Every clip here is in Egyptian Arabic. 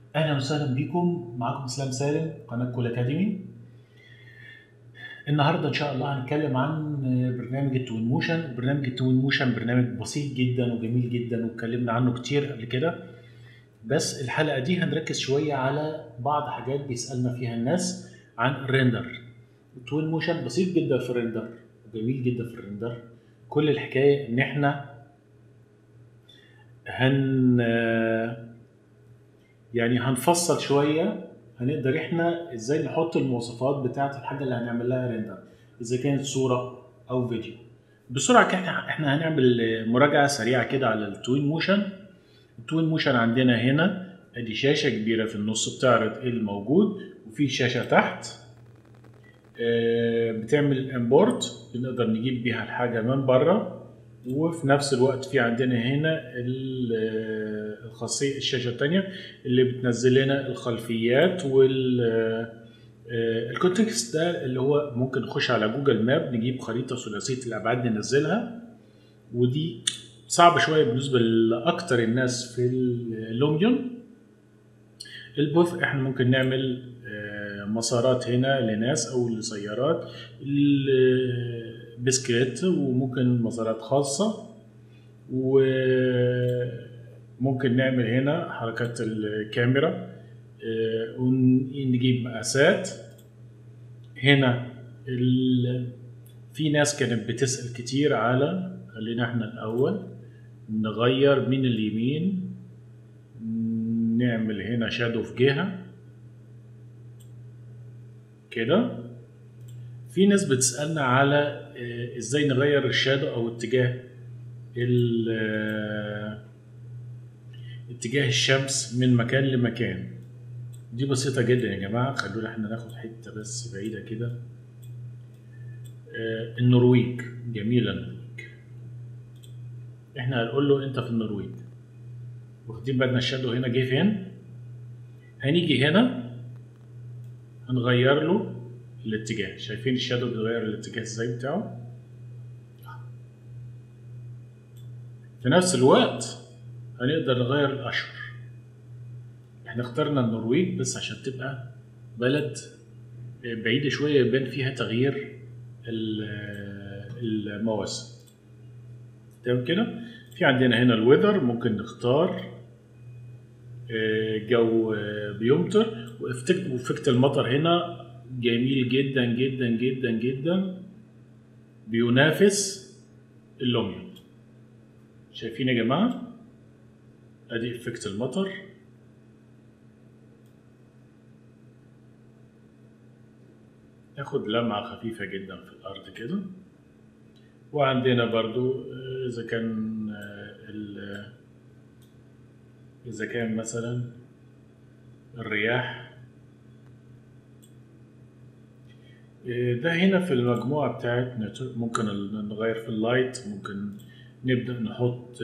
اهلا وسهلا بكم معاكم اسلام سالم قناه كول اكاديمي النهارده ان شاء الله هنتكلم عن برنامج التوين موشن برنامج التوين موشن برنامج بسيط جدا وجميل جدا واتكلمنا عنه كتير قبل كده بس الحلقه دي هنركز شويه على بعض حاجات بيسالنا فيها الناس عن الريندر التوين موشن بسيط جدا في الريندر وجميل جدا في الريندر كل الحكايه ان احنا هن يعني هنفصل شويه هنقدر احنا ازاي نحط المواصفات بتاعه الحاجه اللي هنعمل لها ريندر اذا كانت صوره او فيديو بسرعه كده احنا هنعمل مراجعه سريعه كده على التوين موشن التوين موشن عندنا هنا ادي شاشه كبيره في النص بتعرض ايه الموجود وفي شاشه تحت بتعمل امبورت بنقدر نجيب بيها الحاجه من بره وفي نفس الوقت في عندنا هنا الخاصيه الشاشه الثانيه اللي بتنزل لنا الخلفيات وال الكونتكست ده اللي هو ممكن نخش على جوجل ماب نجيب خريطه ثلاثيه الابعاد ننزلها ودي صعبه شويه بالنسبه لاكتر الناس في اللوميون البوث احنا ممكن نعمل مسارات هنا لناس او لسيارات بسكليت وممكن مسارات خاصة وممكن نعمل هنا حركات الكاميرا ونجيب مقاسات هنا في ناس كانت بتسأل كتير على خلينا احنا الأول نغير من اليمين نعمل هنا شادو في جهة كده في ناس بتسألنا على ازاي نغير الشادو او اتجاه اتجاه الشمس من مكان لمكان دي بسيطة جدا يا جماعة خلونا احنا ناخد حتة بس بعيدة كده النرويج جميلة النرويج احنا هنقول له انت في النرويج واخدين بالنا الشادو هنا جه فين هنيجي هنا هنغير له الاتجاه شايفين الشادو بيغير الاتجاه ازاي بتاعه في نفس الوقت هنقدر نغير الاشهر احنا اخترنا النرويج بس عشان تبقى بلد بعيدة شوية يبان فيها تغيير المواسم تمام كده في عندنا هنا الويذر ممكن نختار جو بيمطر وافكت المطر هنا جميل جدا جدا جدا جدا بينافس اللوميون شايفين يا جماعة ادي افكت المطر ناخد لمعة خفيفة جدا في الأرض كده وعندنا برضو إذا كان إذا كان مثلا الرياح ده هنا في المجموعة بتاعت ممكن نغير في اللايت ممكن نبدأ نحط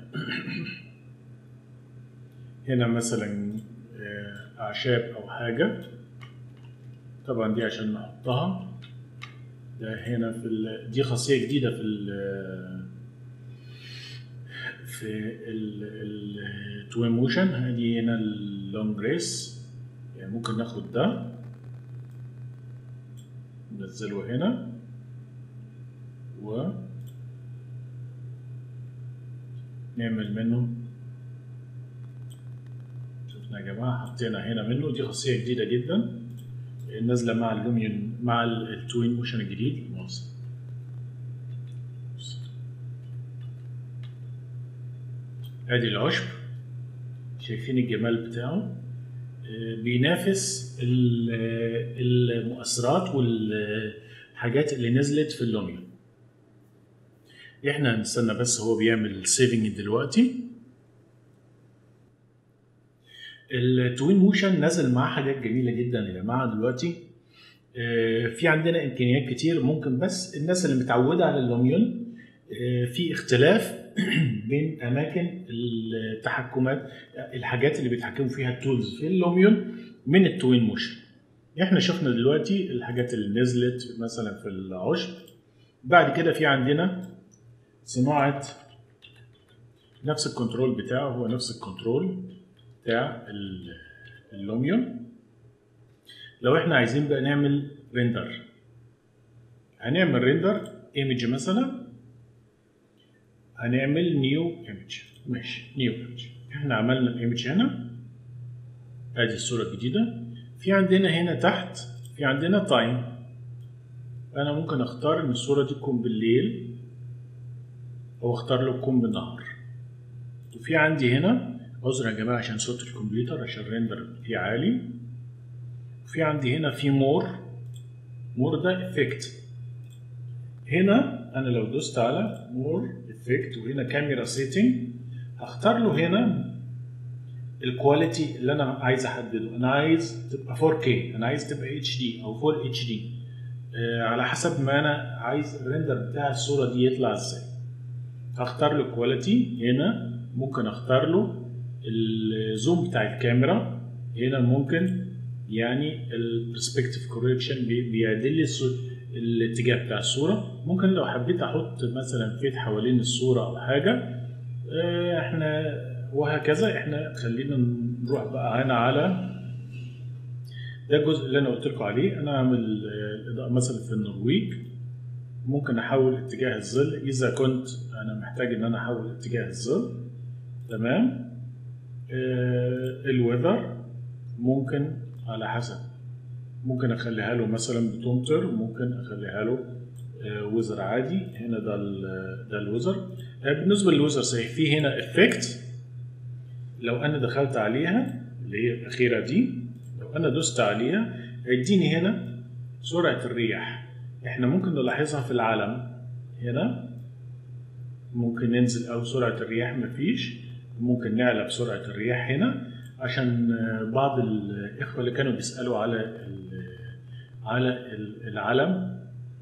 هنا مثلا أعشاب أو حاجة طبعا دي عشان نحطها ده هنا في ال... دي خاصية جديدة في ال في التوين موشن هذه هنا اللونج ريس يعني ممكن ناخد ده ننزله هنا و نعمل منه شفنا يا جماعة حطينا هنا منه دي خاصية جديدة جدا نازلة مع اللوميون مع التوين موشن الجديد مؤاخذة ادي العشب شايفين الجمال بتاعه بينافس المؤثرات والحاجات اللي نزلت في اللوميون احنا هنستنى بس هو بيعمل سيفنج دلوقتي التوين موشن نزل معاه حاجات جميله جدا يا جماعه دلوقتي في عندنا امكانيات كتير ممكن بس الناس اللي متعوده على اللوميون في اختلاف بين اماكن التحكمات الحاجات اللي بيتحكموا فيها التولز في اللوميون من التوين موشن احنا شفنا دلوقتي الحاجات اللي نزلت مثلا في العشب بعد كده في عندنا صناعه نفس الكنترول بتاعه هو نفس الكنترول بتاع اللوميون لو احنا عايزين بقى نعمل ريندر هنعمل ريندر ايمج مثلا هنعمل نيو ايمج ماشي نيو ايمج احنا عملنا الايمج هنا ادي الصوره الجديده في عندنا هنا تحت في عندنا تايم انا ممكن اختار ان الصوره دي تكون بالليل او اختار له تكون بالنهار وفي عندي هنا عذر يا جماعه عشان صوت الكمبيوتر عشان الريندر فيه عالي وفي عندي هنا في مور مور ده افكت هنا انا لو دوست على مور افكت وهنا كاميرا سيتنج هختار له هنا الكواليتي اللي انا عايز احدده انا عايز تبقى 4K انا عايز تبقى اتش دي او فول اتش دي على حسب ما انا عايز الريندر بتاع الصوره دي يطلع ازاي هختار له كواليتي هنا ممكن اختار له الزوم بتاع الكاميرا هنا ممكن يعني البرسبكتيف كوريكشن بيعدل لي الاتجاه بتاع الصوره ممكن لو حبيت احط مثلا فيت حوالين الصوره او حاجه احنا وهكذا احنا خلينا نروح بقى هنا على ده الجزء اللي انا قلت لكم عليه انا اعمل الاضاءه مثلا في النرويج ممكن احول اتجاه الظل اذا كنت انا محتاج ان انا احول اتجاه الظل تمام آه الويذر ممكن على حسب ممكن اخليها له مثلا بتمطر ممكن اخليها له آه ويزر عادي هنا ده ده الويزر آه بالنسبه للويزر صحيح في هنا افكت لو انا دخلت عليها اللي هي الاخيره دي لو انا دوست عليها هيديني هنا سرعه الرياح احنا ممكن نلاحظها في العلم هنا ممكن ننزل او سرعه الرياح مفيش ممكن نعلى بسرعه الرياح هنا عشان بعض الاخوه اللي كانوا بيسالوا على على العلم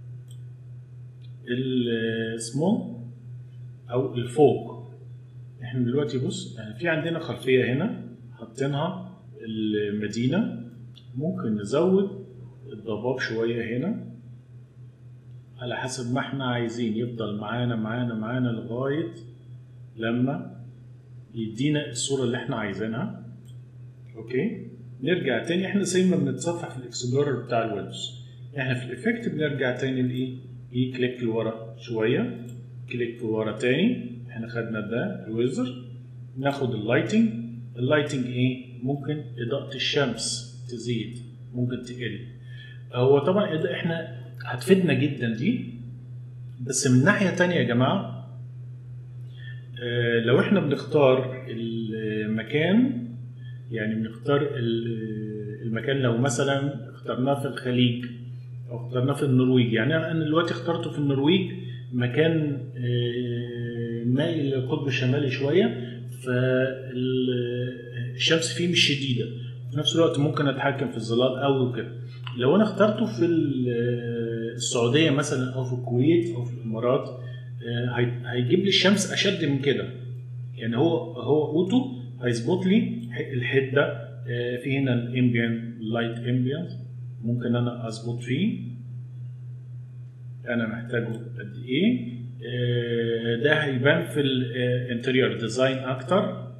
اسمه او الفوق احنا دلوقتي بص يعني في عندنا خلفيه هنا حاطينها المدينه ممكن نزود الضباب شويه هنا على حسب ما احنا عايزين يفضل معانا معانا معانا لغايه لما يدينا الصوره اللي احنا عايزينها اوكي نرجع تاني احنا زي ما بنتصفح في الاكسبلورر بتاع الويندوز احنا في الايفكت بنرجع تاني لايه ايه كليك لورا شويه كليك لورا تاني احنا خدنا ده الويزر ناخد اللايتنج اللايتنج ايه ممكن اضاءه الشمس تزيد ممكن تقل هو طبعا احنا هتفيدنا جدا دي بس من ناحيه تانية يا جماعه اه لو احنا بنختار المكان يعني بنختار المكان لو مثلا اخترناه في الخليج او اخترناه في النرويج يعني انا دلوقتي اخترته في النرويج مكان مائل للقطب الشمالي شويه فالشمس فيه مش شديده في نفس الوقت ممكن اتحكم في الظلال او كده لو انا اخترته في السعوديه مثلا او في الكويت او في الامارات هيجيب لي الشمس اشد من كده يعني هو هو اوتو هيظبط لي الحده في هنا الامبيان لايت امبيان ممكن انا اظبط فيه انا محتاجه قد ايه ده هيبان في الانتريور ديزاين اكتر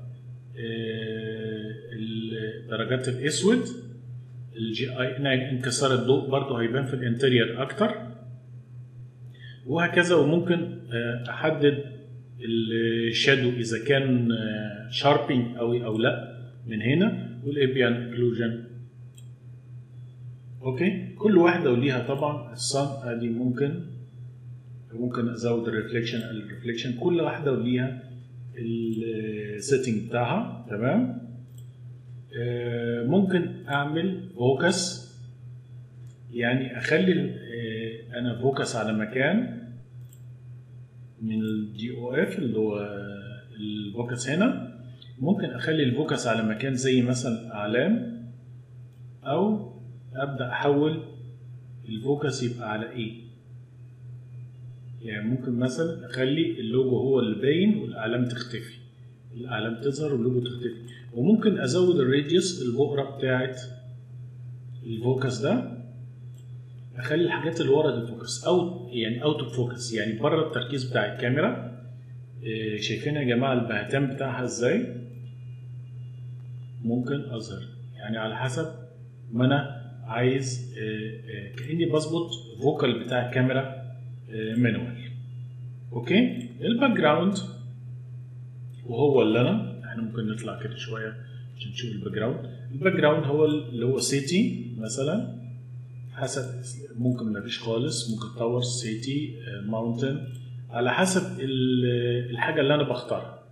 درجات الاسود الجي اي انكسار الضوء برضه هيبان في الانتريور اكتر وهكذا وممكن احدد الشادو اذا كان شاربينج قوي او لا من هنا والابيان اكلوجن اوكي كل واحده وليها طبعا الصن ادي ممكن ممكن ازود الريفليكشن الريفليكشن كل واحده وليها السيتنج بتاعها تمام آه ممكن اعمل فوكس يعني اخلي آه انا فوكس على مكان من الدي او اف اللي هو الفوكس هنا ممكن اخلي الفوكس على مكان زي مثلا اعلام او ابدا احول الفوكس يبقى على ايه يعني ممكن مثلا اخلي اللوجو هو اللي باين والاعلام تختفي الاعلام تظهر واللوجو تختفي وممكن ازود الراديوس البؤره بتاعت الفوكس ده اخلي الحاجات اللي ورا دي فوكس او يعني اوت اوف فوكس يعني بره التركيز بتاع الكاميرا إيه شايفين يا جماعه البهتان بتاعها ازاي ممكن اظهر يعني على حسب ما انا عايز كاني بظبط فوكال بتاع الكاميرا مانوال اوكي الباك جراوند وهو اللي انا احنا ممكن نطلع كده شويه عشان نشوف الباك جراوند الباك جراوند هو اللي هو سيتي مثلا حسب ممكن ما فيش خالص ممكن تاور سيتي ماونتن على حسب الحاجه اللي انا بختارها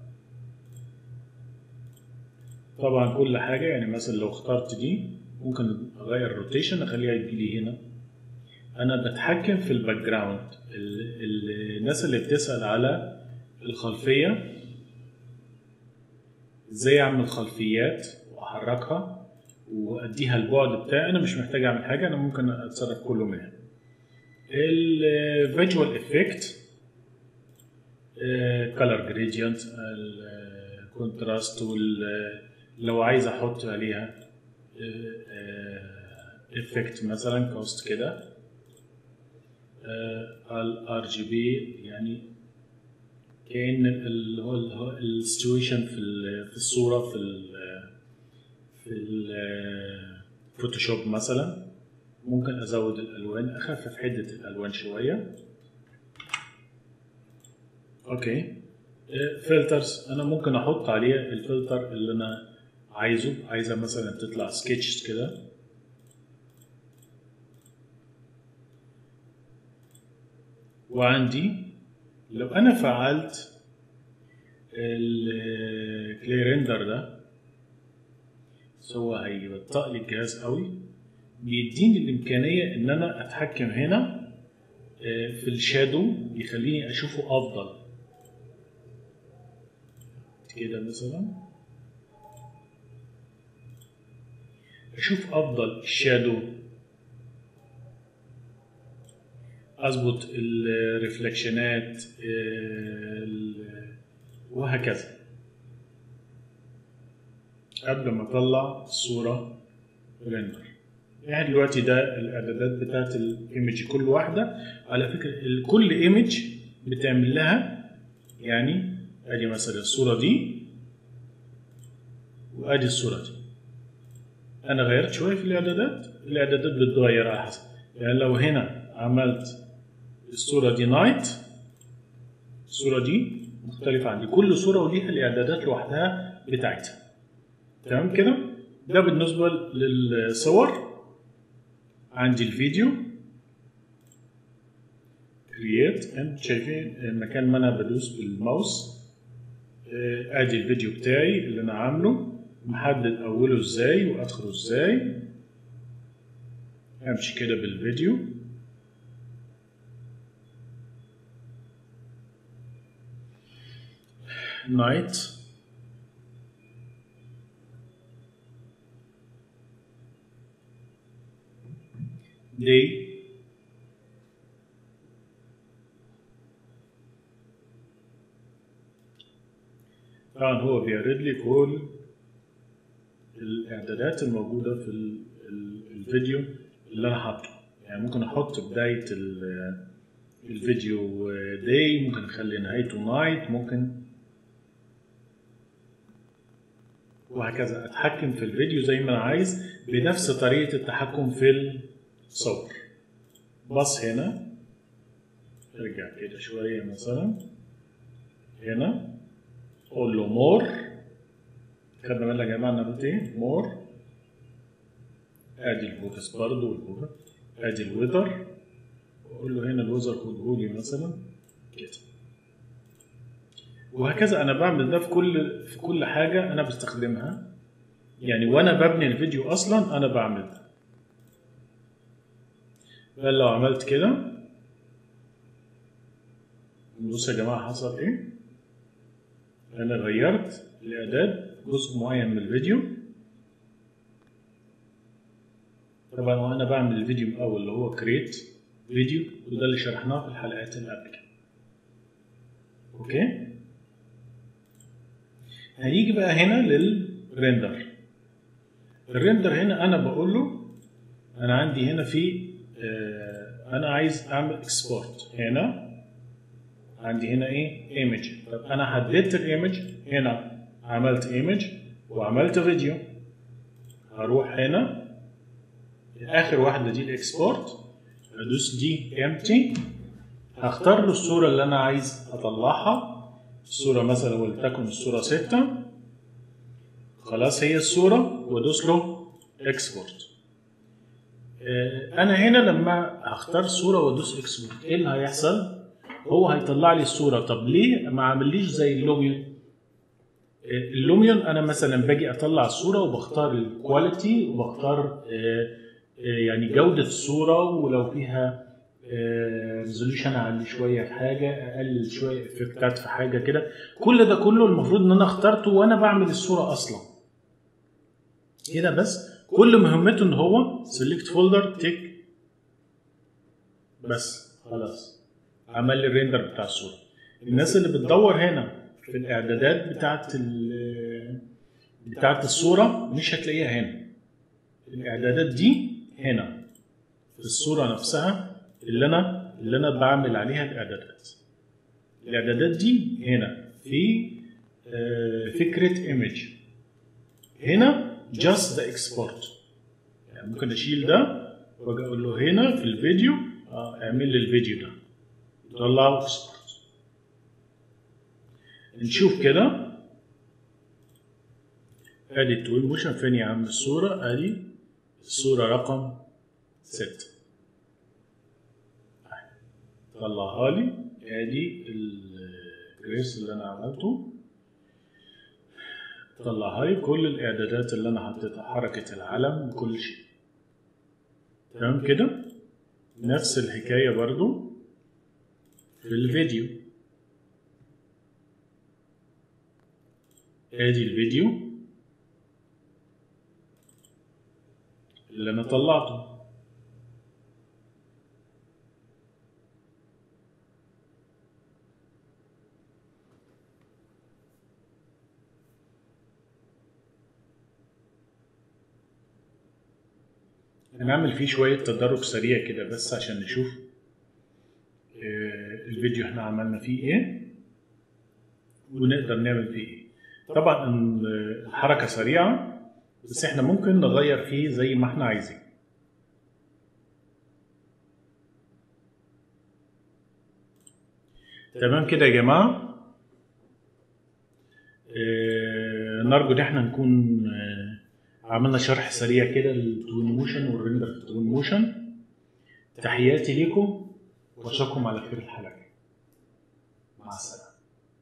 طبعا كل حاجه يعني مثلا لو اخترت دي ممكن اغير الروتيشن اخليها يجي لي هنا انا بتحكم في الباك جراوند الناس اللي بتسال على الخلفيه ازاي اعمل خلفيات واحركها واديها البعد بتاعي انا مش محتاج اعمل حاجه انا ممكن اتصرف كله منها الفيجوال افكت كلر جريدينت الكونتراست لو عايز احط عليها افكت مثلا كوست كده الار جي بي يعني كان اللي هو السيتويشن في في الصوره في ال في الفوتوشوب مثلا ممكن ازود الالوان اخفف حده الالوان شويه اوكي فلترز انا ممكن احط عليها الفلتر اللي انا عايزه عايزه مثلا تطلع سكتش كده وعندي لو انا فعلت الكلي ريندر ده هو هيبطئ لي الجهاز قوي بيديني الامكانيه ان انا اتحكم هنا في الشادو يخليني اشوفه افضل كده مثلا اشوف افضل الشادو اظبط الريفلكشنات وهكذا قبل ما اطلع الصوره ريندر يعني دلوقتي ده الاعدادات بتاعت الايمج كل واحده على فكره كل ايمج بتعمل لها يعني ادي مثلا الصوره دي وادي الصوره دي انا غيرت شويه في الاعدادات الاعدادات بتتغير على حسب يعني لو هنا عملت الصوره دي نايت الصوره دي مختلفه عندي كل صوره وليها الاعدادات لوحدها بتاعتها تمام كده ده بالنسبه للصور عندي الفيديو كرييت انت شايفين مكان ما انا بدوس بالماوس ادي الفيديو بتاعي اللي انا عامله محدد اوله ازاي واخره ازاي امشي كده بالفيديو نايت day طبعا هو بيعرض لي كل الاعدادات الموجوده في الفيديو اللي انا حاطه يعني ممكن احط بدايه الفيديو داي ممكن اخلي نهايته نايت ممكن وهكذا اتحكم في الفيديو زي ما انا عايز بنفس طريقه التحكم في الصور بص هنا ارجع كده شويه مثلا هنا قول له مور خدنا بالنا يا جماعه انا قلت ايه مور ادي الفوكس برضه والفوكس ادي الويذر واقول له هنا الويذر خده لي مثلا كده وهكذا انا بعمل ده في كل في كل حاجه انا بستخدمها يعني وانا ببني الفيديو اصلا انا بعمل ده بل لو عملت كده بصوا يا جماعه حصل ايه انا غيرت الاعداد جزء معين من الفيديو طبعا وانا بعمل الفيديو الاول اللي هو كريت فيديو وده اللي شرحناه في الحلقات اللي قبل كده اوكي هنيجي بقى هنا للريندر الريندر هنا انا بقول له انا عندي هنا في آه انا عايز اعمل اكسبورت هنا عندي هنا ايه ايمج طب انا حددت الايمج هنا عملت ايمج وعملت فيديو هروح هنا اخر واحده دي الاكسبورت ادوس دي امتي هختار له الصوره اللي انا عايز اطلعها الصوره مثلا ولتكن الصوره 6 خلاص هي الصوره وادوس له اكسبورت انا هنا لما هختار صوره وادوس اكسبورت ايه اللي هيحصل هو هيطلع لي الصوره طب ليه ما عمليش زي اللوميون اللوميون انا مثلا باجي اطلع الصوره وبختار الكواليتي وبختار يعني جوده الصوره ولو فيها ريزوليوشن اعلي شويه في حاجه اقلل شويه افكتات في حاجه كده كل ده كله المفروض ان انا اخترته وانا بعمل الصوره اصلا هنا بس كل مهمته ان هو سيلكت فولدر تيك بس خلاص عمل لي الريندر بتاع الصوره الناس اللي بتدور هنا في الاعدادات بتاعت بتاعت الصوره مش هتلاقيها هنا الاعدادات دي هنا في الصوره نفسها اللي انا اللي انا بعمل عليها الاعدادات الاعدادات دي هنا في فكره ايمج هنا just the export يعني ممكن اشيل ده واجي اقول له هنا في الفيديو اه اعمل لي الفيديو ده طلعه اكسبورت نشوف كده ادي التوين موشن فين يا عم الصورة ادي الصورة رقم ستة طلعها لي ادي الجريس اللي انا عملته طلعها لي كل الاعدادات اللي انا حطيتها حركة العلم كل شيء تمام كده نفس الحكاية برضو في الفيديو ادي الفيديو اللي انا طلعته هنعمل فيه شوية تدرج سريع كده بس عشان نشوف الفيديو احنا عملنا فيه ايه ونقدر نعمل فيه ايه طبعا الحركة سريعة بس احنا ممكن نغير فيه زي ما احنا عايزين تمام كده يا جماعة اه نرجو ان احنا نكون اه عملنا شرح سريع كده للتوين موشن والريندر في التوين موشن تحياتي ليكم واشوفكم على خير الحلقة مع السلامة